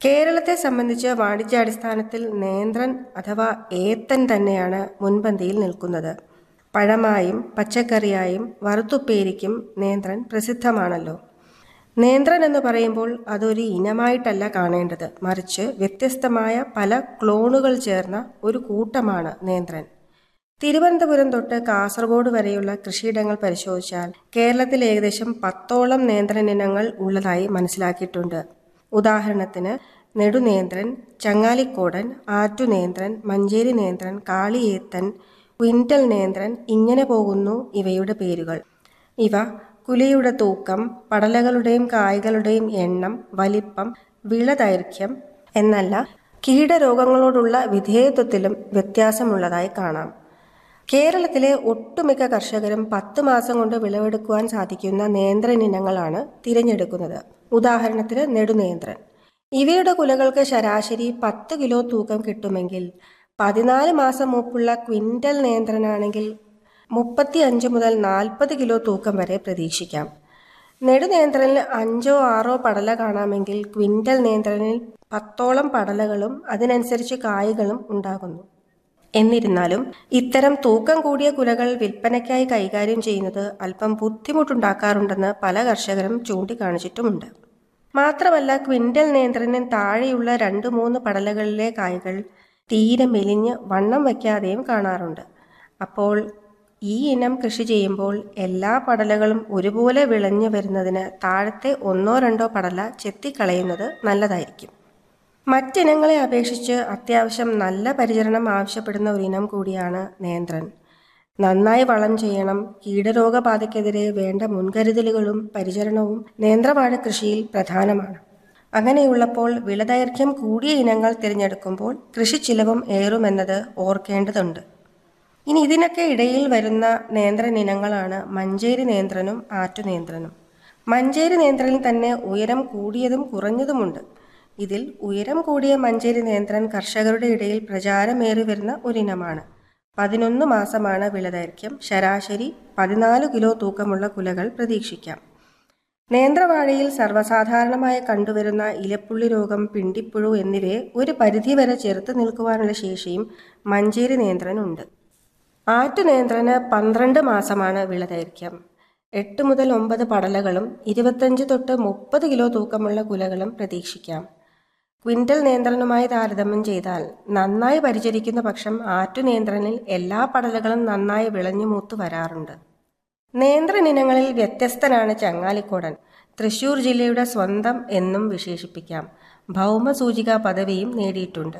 കേരളത്തെ സംബന്ധിച്ച് വാണിജ്യാടിസ്ഥാനത്തിൽ നേന്ത്രൻ അഥവാ ഏത്തൻ തന്നെയാണ് മുൻപന്തിയിൽ നിൽക്കുന്നത് പഴമായും പച്ചക്കറിയായും വറുത്തുപ്പേരിക്കും നേന്ത്രൻ പ്രസിദ്ധമാണല്ലോ നേന്ത്രൻ എന്ന് പറയുമ്പോൾ അതൊരു ഇനമായിട്ടല്ല കാണേണ്ടത് മറിച്ച് വ്യത്യസ്തമായ പല ക്ലോണുകൾ ചേർന്ന ഒരു കൂട്ടമാണ് നേന്ത്രൻ തിരുവനന്തപുരം തൊട്ട് കാസർഗോഡ് വരെയുള്ള കൃഷിയിടങ്ങൾ പരിശോധിച്ചാൽ കേരളത്തിൽ ഏകദേശം പത്തോളം നേന്ത്രൻ ഇനങ്ങൾ ഉള്ളതായി മനസ്സിലാക്കിയിട്ടുണ്ട് ഉദാഹരണത്തിന് നെടുനേന്ത്രൻ ചങ്ങാലിക്കോടൻ ആറ്റുനേന്ത്രൻ മഞ്ചേരി നേന്ത്രൻ കാളിയേത്തൻ ക്വിൻ്റൽ നേന്ത്രൻ ഇങ്ങനെ പോകുന്നു ഇവയുടെ പേരുകൾ ഇവ കുലയുടെ തൂക്കം പടലകളുടെയും കായ്കളുടെയും എണ്ണം വലിപ്പം വിളദൈർഘ്യം എന്നല്ല കീടരോഗങ്ങളോടുള്ള വിധേയത്വത്തിലും വ്യത്യാസമുള്ളതായി കാണാം കേരളത്തിലെ ഒട്ടുമിക്ക കർഷകരും പത്ത് മാസം കൊണ്ട് വിളവെടുക്കുവാൻ സാധിക്കുന്ന നേന്ത്രൻ ഇനങ്ങളാണ് തിരഞ്ഞെടുക്കുന്നത് ഉദാഹരണത്തിന് നെടുനേന്ത്രൻ ഇവയുടെ കുലകൾക്ക് ശരാശരി പത്ത് കിലോ തൂക്കം കിട്ടുമെങ്കിൽ പതിനാല് മാസം മൂപ്പുള്ള ക്വിൻ്റൽ നേന്ത്രനാണെങ്കിൽ മുപ്പത്തി അഞ്ച് മുതൽ നാൽപ്പത് കിലോ തൂക്കം വരെ പ്രതീക്ഷിക്കാം നെടുനേന്ത്രനിൽ അഞ്ചോ ആറോ പടല കാണാമെങ്കിൽ ക്വിൻ്റൽ നേന്ത്രനിൽ പത്തോളം പടലകളും അതിനനുസരിച്ച് കായ്കളും ഉണ്ടാകുന്നു എന്നിരുന്നാലും ഇത്തരം തൂക്കം കൂടിയ കുലകൾ വിൽപ്പനയ്ക്കായി കൈകാര്യം ചെയ്യുന്നത് അല്പം ബുദ്ധിമുട്ടുണ്ടാക്കാറുണ്ടെന്ന് പല കർഷകരും ചൂണ്ടിക്കാണിച്ചിട്ടുമുണ്ട് മാത്രമല്ല ക്വിൻ്റൽ നിയന്ത്രണം താഴെയുള്ള രണ്ട് മൂന്ന് പടലകളിലെ കായ്കൾ തീരെ മെലിഞ്ഞ് വണ്ണം വയ്ക്കാതെയും കാണാറുണ്ട് അപ്പോൾ ഈ ഇനം കൃഷി ചെയ്യുമ്പോൾ എല്ലാ പടലകളും ഒരുപോലെ വിളഞ്ഞു വരുന്നതിന് താഴത്തെ ഒന്നോ രണ്ടോ പടല ചെത്തിക്കളയുന്നത് നല്ലതായിരിക്കും മറ്റിനങ്ങളെ അപേക്ഷിച്ച് അത്യാവശ്യം നല്ല പരിചരണം ആവശ്യപ്പെടുന്ന ഒരു ഇനം കൂടിയാണ് നേന്ത്രൻ നന്നായി വളം ചെയ്യണം കീടരോഗബാധയ്ക്കെതിരെ വേണ്ട മുൻകരുതലുകളും പരിചരണവും നേന്ത്രവാഴ കൃഷിയിൽ പ്രധാനമാണ് അങ്ങനെയുള്ളപ്പോൾ വിളദൈർഘ്യം കൂടിയ ഇനങ്ങൾ തിരഞ്ഞെടുക്കുമ്പോൾ കൃഷി ചിലവും ഏറുമെന്നത് ഓർക്കേണ്ടതുണ്ട് ഇനി ഇതിനൊക്കെ ഇടയിൽ വരുന്ന നേന്ത്രൻ ഇനങ്ങളാണ് മഞ്ചേരി നേന്ത്രനും ആറ്റുനേന്ത്രനും മഞ്ചേരി നേന്ത്രനിൽ തന്നെ ഉയരം കൂടിയതും കുറഞ്ഞതുമുണ്ട് ഇതിൽ ഉയരം കൂടിയ മഞ്ചേരി നേന്ത്രൻ കർഷകരുടെ ഇടയിൽ പ്രചാരമേറി വരുന്ന ഒരിനമാണ് പതിനൊന്ന് മാസമാണ് വിളദൈർഘ്യം ശരാശരി പതിനാല് കിലോ തൂക്കമുള്ള കുലകൾ പ്രതീക്ഷിക്കാം നേന്ത്രവാഴയിൽ സർവ്വസാധാരണമായി കണ്ടുവരുന്ന ഇലപ്പുള്ളി രോഗം പിണ്ടിപ്പുഴു എന്നിവയെ ഒരു പരിധിവരെ ചെറുത്ത് നിൽക്കുവാനുള്ള ശേഷിയും മഞ്ചേരി നേന്ത്രനുണ്ട് ആറ്റുനേന്ത്രന് പന്ത്രണ്ട് മാസമാണ് വിളദൈർഘ്യം എട്ട് മുതൽ ഒമ്പത് പടലകളും ഇരുപത്തഞ്ച് തൊട്ട് മുപ്പത് കിലോ തൂക്കമുള്ള കുലകളും പ്രതീക്ഷിക്കാം ക്വിൻ്റൽ നിയന്ത്രണവുമായി താരതമ്യം ചെയ്താൽ നന്നായി പരിചരിക്കുന്ന പക്ഷം ആറ്റുനിയന്ത്രണിൽ എല്ലാ പടലകളും നന്നായി വിളഞ്ഞു മൂത്ത് വരാറുണ്ട് നേന്ത്രൻ ഇനങ്ങളിൽ വ്യത്യസ്തനാണ് ചങ്ങാലിക്കോടൻ തൃശൂർ ജില്ലയുടെ സ്വന്തം എന്നും വിശേഷിപ്പിക്കാം ഭൗമസൂചിക പദവിയും നേടിയിട്ടുണ്ട്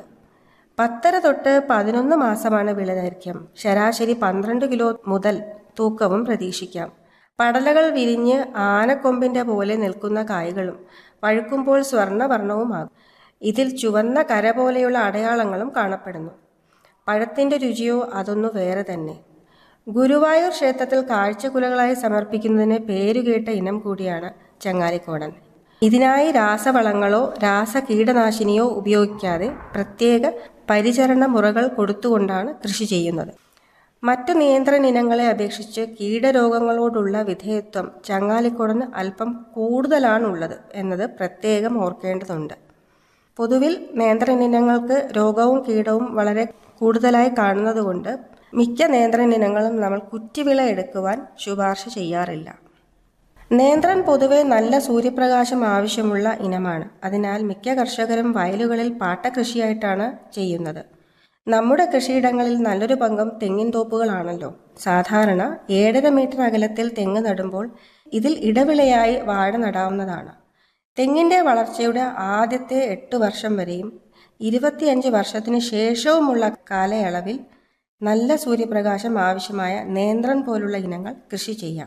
പത്തര തൊട്ട് പതിനൊന്ന് മാസമാണ് വിളദൈർഘ്യം ശരാശരി പന്ത്രണ്ട് കിലോ മുതൽ തൂക്കവും പ്രതീക്ഷിക്കാം പടലകൾ വിരിഞ്ഞ് ആനക്കൊമ്പിൻ്റെ പോലെ നിൽക്കുന്ന കായ്കളും പഴുക്കുമ്പോൾ സ്വർണ്ണവർണ്ണവുമാകും ഇതിൽ ചുവന്ന കര പോലെയുള്ള അടയാളങ്ങളും കാണപ്പെടുന്നു പഴത്തിൻ്റെ രുചിയോ അതൊന്നു വേറെ തന്നെ ഗുരുവായൂർ ക്ഷേത്രത്തിൽ കാഴ്ചക്കുലകളായി സമർപ്പിക്കുന്നതിന് പേരുകേട്ട ഇനം കൂടിയാണ് ചങ്ങാലിക്കോടൻ ഇതിനായി രാസവളങ്ങളോ രാസ കീടനാശിനിയോ ഉപയോഗിക്കാതെ പ്രത്യേക പരിചരണ മുറകൾ കൊടുത്തുകൊണ്ടാണ് കൃഷി ചെയ്യുന്നത് മറ്റു നിയന്ത്രണ ഇനങ്ങളെ അപേക്ഷിച്ച് കീടരോഗങ്ങളോടുള്ള വിധേയത്വം ചങ്ങാലിക്കോടന് അല്പം കൂടുതലാണുള്ളത് എന്നത് പ്രത്യേകം ഓർക്കേണ്ടതുണ്ട് പൊതുവിൽ നിയന്ത്രണ ഇനങ്ങൾക്ക് രോഗവും കീടവും വളരെ കൂടുതലായി കാണുന്നതുകൊണ്ട് മിക്ക നിയന്ത്രണ ഇനങ്ങളും നമ്മൾ കുറ്റിവിള എടുക്കുവാൻ ശുപാർശ ചെയ്യാറില്ല നേന്ത്രൻ പൊതുവെ നല്ല സൂര്യപ്രകാശം ആവശ്യമുള്ള ഇനമാണ് അതിനാൽ മിക്ക കർഷകരും വയലുകളിൽ പാട്ടകൃഷിയായിട്ടാണ് ചെയ്യുന്നത് നമ്മുടെ കൃഷിയിടങ്ങളിൽ നല്ലൊരു പങ്കും തെങ്ങിൻ തോപ്പുകളാണല്ലോ സാധാരണ ഏഴര മീറ്റർ അകലത്തിൽ തെങ്ങ് നടുമ്പോൾ ഇതിൽ ഇടവിളയായി വാഴ നടാവുന്നതാണ് തെങ്ങിൻ്റെ വളർച്ചയുടെ ആദ്യത്തെ എട്ട് വർഷം വരെയും ഇരുപത്തിയഞ്ച് വർഷത്തിന് ശേഷവുമുള്ള കാലയളവിൽ നല്ല സൂര്യപ്രകാശം ആവശ്യമായ നേന്ത്രൻ പോലുള്ള ഇനങ്ങൾ കൃഷി ചെയ്യാം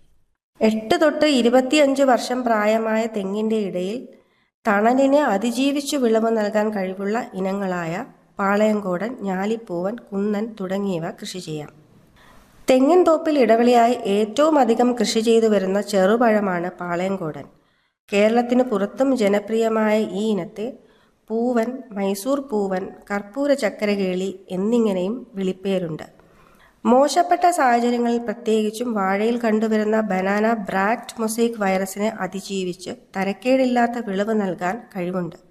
എട്ട് തൊട്ട് ഇരുപത്തിയഞ്ച് വർഷം പ്രായമായ തെങ്ങിൻ്റെ ഇടയിൽ തണലിനെ അതിജീവിച്ചു വിളവ് നൽകാൻ കഴിവുള്ള ഇനങ്ങളായ പാളയങ്കോടൻ ഞാലിപ്പൂവൻ കുന്നൻ തുടങ്ങിയവ കൃഷി ചെയ്യാം തെങ്ങിൻ തോപ്പിൽ ഇടവിളയായി ഏറ്റവും അധികം കൃഷി ചെയ്തു വരുന്ന ചെറുപഴമാണ് പാളയങ്കോടൻ കേരളത്തിന് പുറത്തും ജനപ്രിയമായ ഈ ഇനത്തെ പൂവൻ മൈസൂർ പൂവൻ കർപ്പൂര ചക്കരകേളി എന്നിങ്ങനെയും വിളിപ്പേരുണ്ട് മോശപ്പെട്ട സാഹചര്യങ്ങളിൽ പ്രത്യേകിച്ചും വാഴയിൽ കണ്ടുവരുന്ന ബനാന ബ്രാക്ട് മൊസൈക്ക് വൈറസിനെ അതിജീവിച്ച് തരക്കേടില്ലാത്ത വിളവ് നൽകാൻ കഴിവുണ്ട്